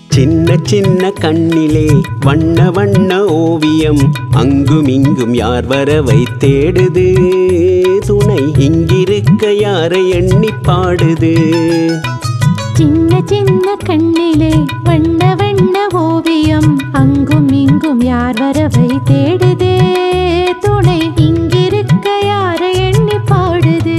சின்ன சின்ன கண்ணிலே வண்ண வண்ண ஓவியம் அங்குமிங்கும் யார் வரவை தேடுது துணை இங்கிருக்க யாரை எண்ணி பாடுது சின்ன சின்ன கண்ணிலே வண்ண வண்ண ஓவியம் அங்கும் இங்கும் யார் வரவை தேடுதே துணை இங்கிருக்க யாரை எண்ணி பாடுது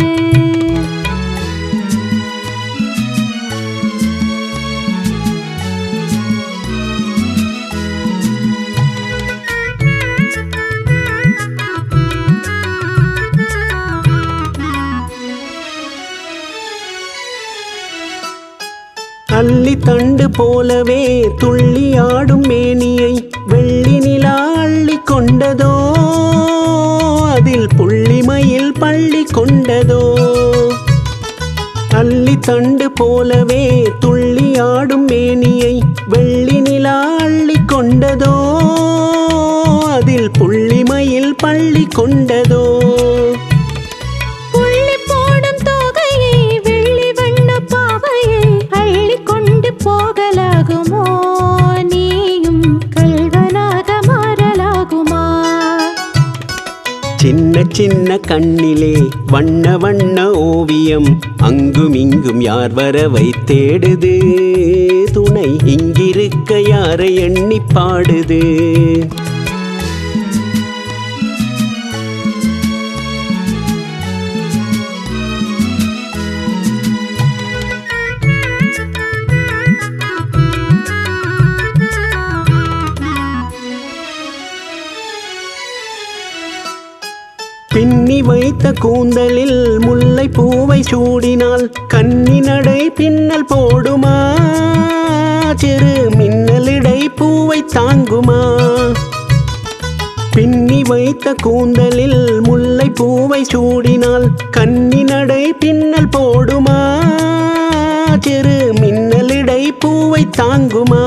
அள்ளி தண்டு போலவே துள்ளி ஆடும் மேனியை வெள்ளி நிலா அள்ளி கொண்டதோ அதில் புள்ளிமயில் பள்ளி கொண்டதோ அள்ளி தண்டு போலவே துள்ளி ஆடும் மேனியை வெள்ளி நிலா அள்ளி கொண்டதோ அதில் புள்ளிமயில் பள்ளி கொண்டதோ புள்ளி போடும் தோகையை வெள்ளி வண்ண பாவையை அள்ளி கொண்டு போகலாகுமோ நீயும் கல்வனாக மாறலாகுமா சின்ன சின்ன கண்ணிலே வண்ண வண்ண ஓவியம் அங்குமிங்கும் யார் வரவை தேடுது துணை இங்கிருக்க யாரை எண்ணி பாடுது பின்னி வைத்த கூந்தலில் முல்லை பூவை சூடினால் கன்னி நடை பின்னல் போடுமா சிறு மின்னலிடை பூவை தாங்குமா பின்னி வைத்த கூந்தலில் முல்லை பூவை சூடினால் கன்னி நடை பின்னல் போடுமா சிறு மின்னலிடை பூவை தாங்குமா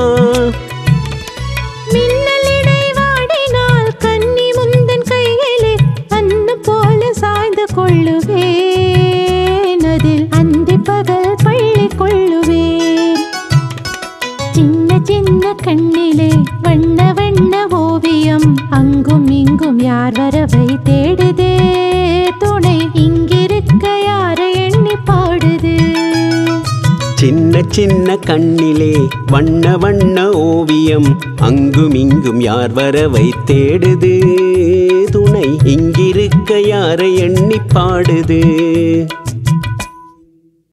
மின்னலிடை வாடினால் கன்னி முந்தன் கையிலே அன்னம் போல சாய்ந்து கொள்ளுவேன் அதில் அந்தி பகல் பள்ளி கொள்ளுவேன் சின்ன சின்ன கண்ணிலே வண்ண வண்ண ஓவியம் அங்கும் இங்கும் யார் வரவை தேடுதே துணை இங்கிருக்க யாரை எண்ணி பாடுது சின்ன சின்ன கண்ணிலே வண்ண வண்ண ஓவியம் அங்குமிங்கும் யார் வரவை தேடுது துணை இங்கிருக்க யாரை எண்ணி பாடுது